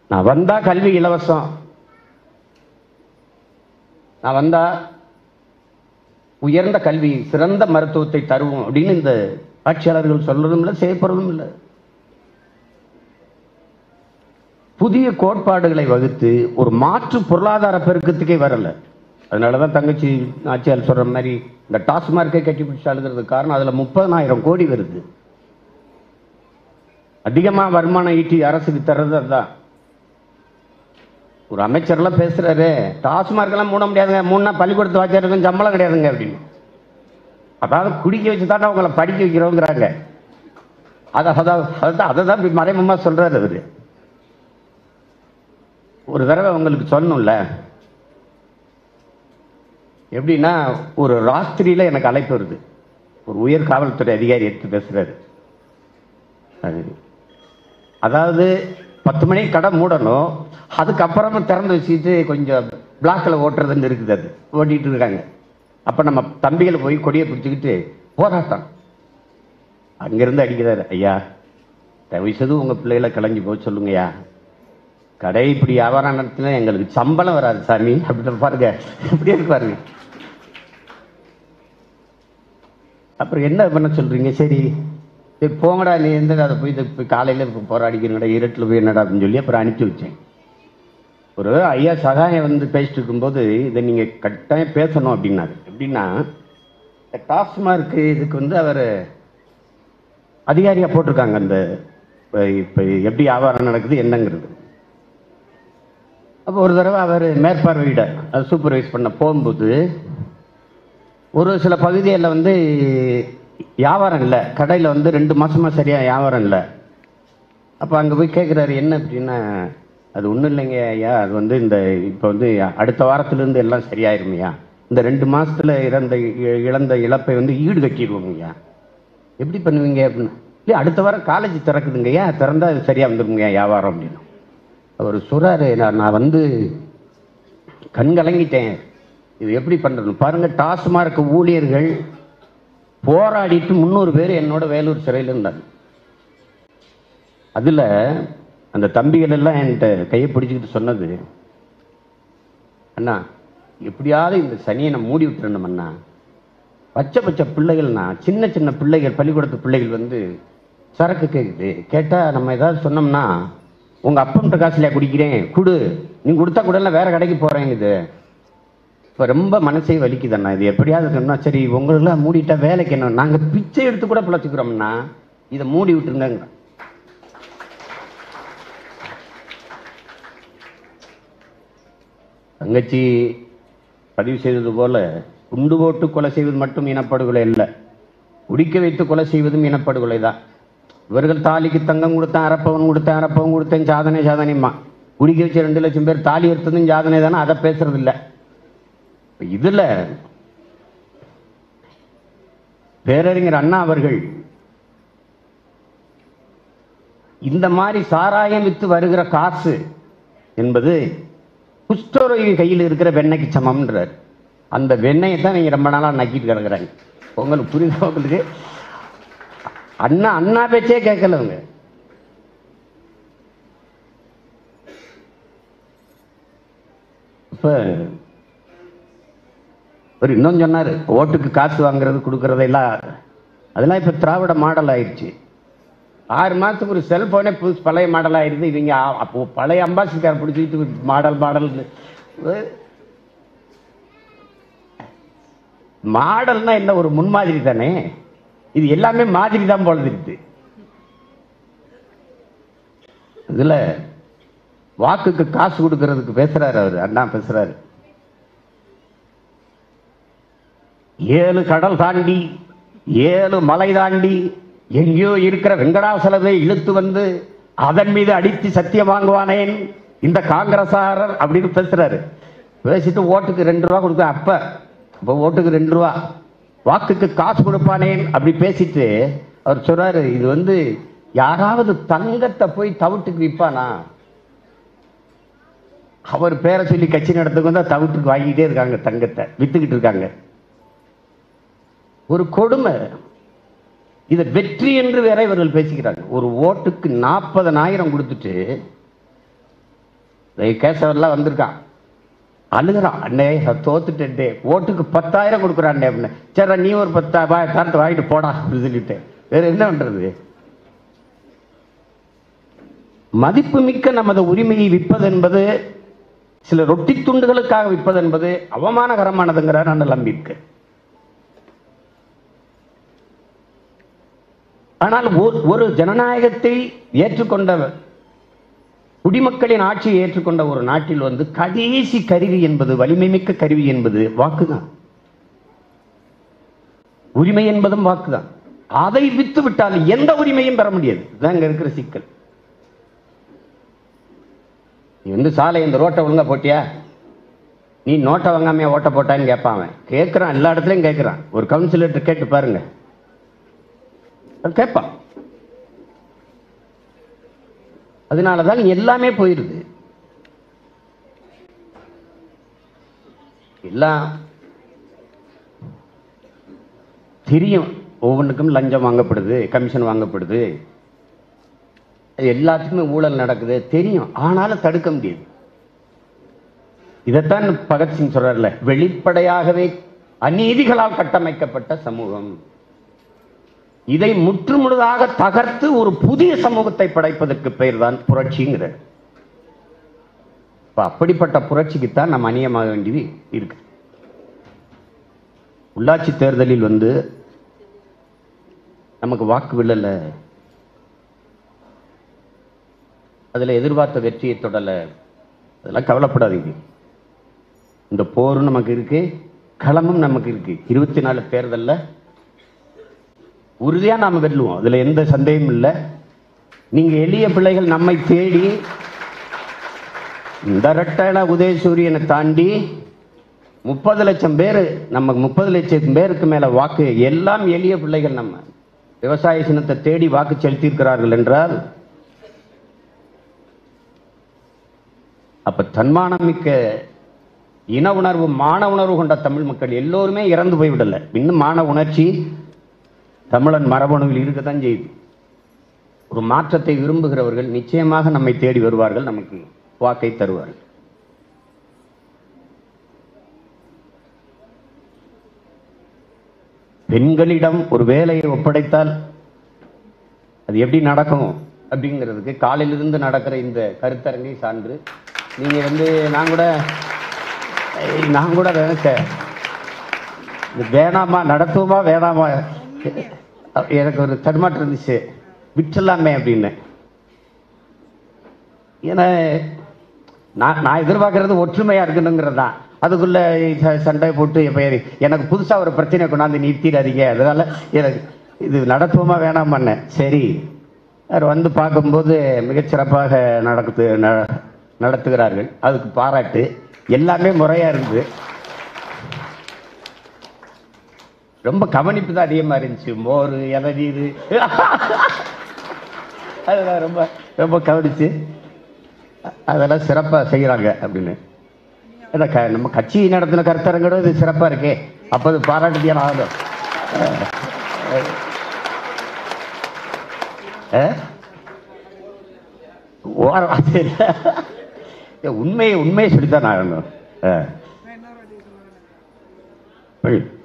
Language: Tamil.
நான் வந்தா கல்வி இலவசம் நான் வந்தா உயர்ந்த கல்வி சிறந்த மருத்துவத்தை தருவோம் அப்படின்னு இந்த ஆட்சியாளர்கள் சொல்றதும் இல்லை செய்யப்படுறதும் இல்லை புதிய கோட்பாடுகளை வகுத்து ஒரு மாற்று பொருளாதார பெருக்கத்துக்கே வரல அதனாலதான் தங்கச்சி ஆட்சியாளர் சொல்ற மாதிரி இந்த டாஸ்மார்க்கை கட்டி பிடிச்சு அழுகிறதுக்கு காரணம் அதுல முப்பதனாயிரம் கோடி வருது அதிகமா வருமானம் ஈட்டி அரசுக்கு தர்றது அதுதான் ஒரு அமைச்சர்லாம் பேசுறாரு டாஸ்மார்க் எல்லாம் மூட முடியாதுங்க மூணா பள்ளிக்கூடத்து வாத்தியாருக்கும் சம்பளம் கிடையாதுங்க அப்படின்னு அதாவது குடிக்க வச்சு தான் அவங்கள படிக்க வைக்கிறோங்கிறாங்க அதை அதான் அதான் அதை தான் இப்படி மறைமுகமா சொல்றாரு அவரு ஒரு தடவை உங்களுக்கு சொல்லணும்ல எப்படின்னா ஒரு ராத்திரியில எனக்கு அழைப்பு வருது ஒரு உயர் காவல்துறை அதிகாரி எடுத்து பேசுறாரு அது அதாவது பத்து மணிக்கு கடை மூடணும் அதுக்கப்புறமா திறந்து வச்சுட்டு கொஞ்சம் பிளாக்கில் ஓட்டுறதுன்னு இருக்குது அது ஓட்டிட்டு இருக்காங்க அப்போ நம்ம தம்பிகளை போய் கொடியை பிடிச்சிக்கிட்டு போராட்டம் அங்கிருந்து அடிக்கிறாரு ஐயா தயவு செய்து உங்கள் பிள்ளைகளை கிளம்பி போக சொல்லுங்கய்யா கடை இப்படி வியாபாரம் நடத்தினா எங்களுக்கு சம்பளம் வராது சாமி அப்படின்னு பாருங்க இப்படியே இருக்கு பாருங்க அப்புறம் என்ன பண்ண சொல்றீங்க சரி சரி போங்கடா நீ எந்த அதை போய் இதை போய் காலையில் போராடிக்கிறங்கடா இருட்டில் போய் என்னடா அப்படின்னு சொல்லி அப்புறம் அனுப்பிச்சி வச்சேன் ஒரு ஐயா சகாயம் வந்து பேசிட்டு இருக்கும்போது இதை நீங்கள் கட்டாயம் பேசணும் அப்படின்னாரு எப்படின்னா இந்த டாஸ்மார்க் இதுக்கு வந்து அவர் அதிகாரியாக போட்டிருக்காங்க அந்த இப்போ எப்படி வியாபாரம் நடக்குது என்னங்கிறது அப்போ ஒரு தடவை அவர் மேற்பார்வையிட அது சூப்பர்வைஸ் பண்ண போகும்போது ஒரு சில பகுதிகளில் வந்து வியாபாரம் இல்லை கடையில் வந்து ரெண்டு மாசமா சரியாக வியாபாரம் இல்லை அப்போ அங்கே போய் கேட்குறாரு என்ன அப்படின்னா அது ஒன்றும் இல்லைங்க ஐயா அது வந்து இந்த இப்போ வந்து அடுத்த வாரத்துலேருந்து எல்லாம் சரியாயிருமையா இந்த ரெண்டு மாசத்துல இறந்த இ- இழந்த இழப்பை வந்து ஈடு கட்டிடுவோங்க ஐயா எப்படி பண்ணுவீங்க அப்படின்னு இல்லை அடுத்த வாரம் காலேஜ் திறக்குதுங்க ஐயா திறந்தா அது சரியாக வந்துருங்க வியாபாரம் அப்படின்னு அவர் சொல்றாரு நான் நான் வந்து கண் கலங்கிட்டேன் இது எப்படி பண்றது பாருங்க டாஸ்மார்க் ஊழியர்கள் போராடிட்டு முந்நூறு பேர் என்னோட வேலூர் சிறையில் இருந்தாங்க அதுல அந்த தம்பிகள் எல்லாம் என்கிட்ட கையை பிடிச்சிக்கிட்டு சொன்னது அண்ணா எப்படியாவது இந்த சனியை நான் மூடி விட்டுறணும் அண்ணா பச்சை பச்சை பிள்ளைகள்னா சின்ன சின்ன பிள்ளைகள் பள்ளிக்கூடத்து பிள்ளைகள் வந்து சரக்கு கேட்குது கேட்டா நம்ம ஏதாவது சொன்னோம்னா உங்க அப்பன்ட்ட காசுலையா குடிக்கிறேன் குடு நீ கொடுத்தா கூட வேற கடைக்கு போறேன் இது இப்போ ரொம்ப மனசே வலிக்குதண்ணா இது எப்படியாவது சொன்னா சரி உங்களெல்லாம் மூடிட்டா வேலைக்கு என்ன நாங்க பிச்சை எடுத்து கூட பிழைச்சிக்கிறோம்னா இதை மூடி விட்டுருங்க தங்கச்சி பதிவு செய்தது போல குண்டு போட்டு கொலை செய்வது மட்டும் இனப்படுகொலை அல்ல குடிக்க வைத்து கொலை செய்வதும் இனப்படுகொலை தான் இவர்கள் தாலிக்கு தங்கம் கொடுத்தேன் அரப்பவன் கொடுத்தேன் அரப்பவன் கொடுத்தேன் சாதனை சாதனைமா குடிக்க வச்ச ரெண்டு லட்சம் பேர் தாலி எடுத்ததும் சாதனை தானே அதை பேசுறது இல்ல இப்ப இதுல பேரறிஞர் அண்ணா அவர்கள் இந்த மாதிரி சாராயம் வித்து வருகிற காசு என்பது குஷ்டரோகி கையில் இருக்கிற வெண்ணெய்க்கு சமம்ன்றார் அந்த வெண்ணெயை தான் நீங்க ரொம்ப நாளா நக்கிட்டு கிடக்குறாங்க உங்களுக்கு புரியுதா உங்களுக்கு அண்ணா அண்ணா பேச்சே கேட்கல அவங்க இப்ப ஒரு இன்னும் சொன்னாரு ஓட்டுக்கு காசு வாங்குறது கொடுக்கறதெல்லாம் அதெல்லாம் இப்ப திராவிட மாடல் ஆயிடுச்சு ஆறு மாசத்துக்கு ஒரு செல்போனே புதுசு பழைய மாடல் ஆயிருது இவங்க ஆ- அப்போ பழைய அம்பாசிடர் பிடிச்சிக்கிட்டு மாடல் மாடல் மாடல்னா என்ன ஒரு முன்மாதிரி தானே இது எல்லாமே மாதிரி தான் போல இருக்குது இதுல வாக்குக்கு காசு கொடுக்கறதுக்கு பேசுறாரு அவரு அண்ணா பேசுறாரு ஏழு கடல் தாண்டி ஏழு மலை தாண்டி எங்கேயோ இருக்கிற வெங்கடாசலத்தை இழுத்து வந்து அதன் மீது அடித்து சத்தியம் வாங்குவானேன் இந்த காங்கிரசாரர் அப்படின்னு பேசுறாரு பேசிட்டு ஓட்டுக்கு ரெண்டு ரூபா கொடுத்தேன் அப்ப இப்ப ஓட்டுக்கு ரெண்டு ரூபா வாக்குக்கு காசு கொடுப்பானேன் அப்படி பேசிட்டு அவர் சொல்றாரு இது வந்து யாராவது தங்கத்தை போய் தவிட்டுக்கு விற்பானா அவர் பேரை சொல்லி கட்சி நடத்துக்கு வந்தா தவிட்டுக்கு வாங்கிட்டே இருக்காங்க தங்கத்தை வித்துக்கிட்டு இருக்காங்க ஒரு கொடுமை இதை வெற்றி என்று வேற இவர்கள் பேசிக்கிறாங்க ஒரு ஓட்டுக்கு நாற்பதனாயிரம் கொடுத்துட்டு கேசவர்லாம் வந்திருக்கான் அழுகிறான் அண்ணே நான் தோத்துட்டேன்டே ஓட்டுக்கு பத்தாயிரம் கொடுக்குறான்டே அப்படின்னு சரி நீ ஒரு பத்தாயிரம் தரத்து வாங்கிட்டு போடா அப்படின்னு சொல்லிட்டு வேற என்ன பண்றது மதிப்புமிக்க நமது உரிமையை விற்பது என்பது சில ரொட்டி துண்டுகளுக்காக விற்பது என்பது அவமானகரமானதுங்கிறார் அண்ணல் அம்பேத்கர் ஆனால் ஒரு- ஒரு ஜனநாயகத்தை ஏற்றுக்கொண்ட குடிமக்களின் ஆட்சியை ஏற்றுக்கொண்ட ஒரு நாட்டில் வந்து கடைசி கருவி என்பது வலிமைமிக்க கருவி என்பது வாக்குதான் உரிமை என்பதும் வாக்குதான் அதை வித்து விட்டால் எந்த உரிமையும் பெற முடியாது இதுதான் இங்க இருக்கிற சிக்கல் நீ வந்து சாலை இந்த ரோட்டை ஒழுங்கா போட்டியா நீ நோட்டை வாங்காமையா ஓட்ட போட்டான்னு கேட்பான் அவன் கேட்கிறான் எல்லா இடத்துலயும் கேட்கிறான் ஒரு கவுன்சிலர்கிட்ட கேட்டு பாருங்க அவன் கேட்பான் அதனாலதான் எல்லாமே போயிருது எல்லாம் தெரியும் ஒவ்வொன்றுக்கும் லஞ்சம் வாங்கப்படுது கமிஷன் வாங்கப்படுது அது எல்லாத்துக்குமே ஊழல் நடக்குது தெரியும் ஆனாலும் தடுக்க முடியாது இதைத்தான் பகத்சிங் சொல்றாருல வெளிப்படையாகவே அநீதிகளால் கட்டமைக்கப்பட்ட சமூகம் இதை முற்றுமுழுதாக தகர்த்து ஒரு புதிய சமூகத்தை படைப்பதற்கு பெயர் தான் புரட்சிங்கிறார் இப்ப அப்படிப்பட்ட புரட்சிக்குத்தான் நம்ம அநியமாக வேண்டியது இருக்கு உள்ளாட்சி தேர்தலில் வந்து நமக்கு வாக்கு விழல அதுல எதிர்பார்த்த வெற்றியை தொடல அதெல்லாம் கவலைப்படாதீங்க இந்த போரும் நமக்கு இருக்கு களமும் நமக்கு இருக்கு இருபத்தி நாலு தேர்தல்ல உறுதியா நாம வெல்லுவோம் அதுல எந்த சந்தேகமும் இல்லை நீங்க எளிய பிள்ளைகள் நம்மை தேடி இந்த ரெட்டன உதயசூரியனை தாண்டி முப்பது லட்சம் பேர் நம்ம முப்பது லட்சம் பேருக்கு மேல வாக்கு எல்லாம் எளிய பிள்ளைகள் நம்ம விவசாய சின்னத்தை தேடி வாக்கு செலுத்தியிருக்கிறார்கள் என்றால் அப்ப தன்மானமிக்க இன உணர்வு மான உணர்வு கொண்ட தமிழ் மக்கள் எல்லோருமே இறந்து போய்விடல இன்னும் மான உணர்ச்சி தமிழன் மரபணுவில் இருக்கத்தான் செய்யுது ஒரு மாற்றத்தை விரும்புகிறவர்கள் நிச்சயமாக நம்மை தேடி வருவார்கள் நமக்கு வாக்கை தருவார்கள் பெண்களிடம் ஒரு வேலையை ஒப்படைத்தால் அது எப்படி நடக்கும் அப்படிங்கிறதுக்கு காலையிலிருந்து நடக்கிற இந்த கருத்தரங்கை சான்று நீங்க வந்து நான் கூட ஏய், நான் கூட நினைச்சேன் இது வேணாமா நடத்துவோமா வேணாமா எனக்கு ஒரு தடுமாற்றம் இருந்துச்சு விட்டுலாமே அப்படின்னு ஏன்னா நான் நான் எதிர்பார்க்கறது ஒற்றுமையா இருக்கணுங்கிறது தான் அதுக்குள்ள ச- சண்டை போட்டு இப்ப எ- எனக்கு புதுசா ஒரு பிரச்சனை கொண்டாந்து நிறுத்திடாதீங்க அதனால எனக்கு இது நடத்துவோமா வேணாமான்னு சரி அவர் வந்து பார்க்கும்போது மிகச்சிறப்பாக நடக்குது ந- நடத்துகிறார்கள் அதுக்கு பாராட்டு எல்லாமே முறையா இருக்குது ரொம்ப கவனிப்பு தான் அதிகமா இருந்துச்சு மோர் இளநீர் அதெல்லாம் ரொம்ப ரொம்ப கவனிச்சு அதெல்லாம் சிறப்பா செய்யறாங்க அப்படின்னு ஏன்னா க- நம்ம கட்சி நடத்தின கருத்தரங்கோட இது சிறப்பா இருக்கே அப்ப அது பாராட்டுதியான ஆகணும் ஓரம் சரி. உண்மையை உண்மையை சொல்லித்தான் ஆகணும் ஆ. போய்.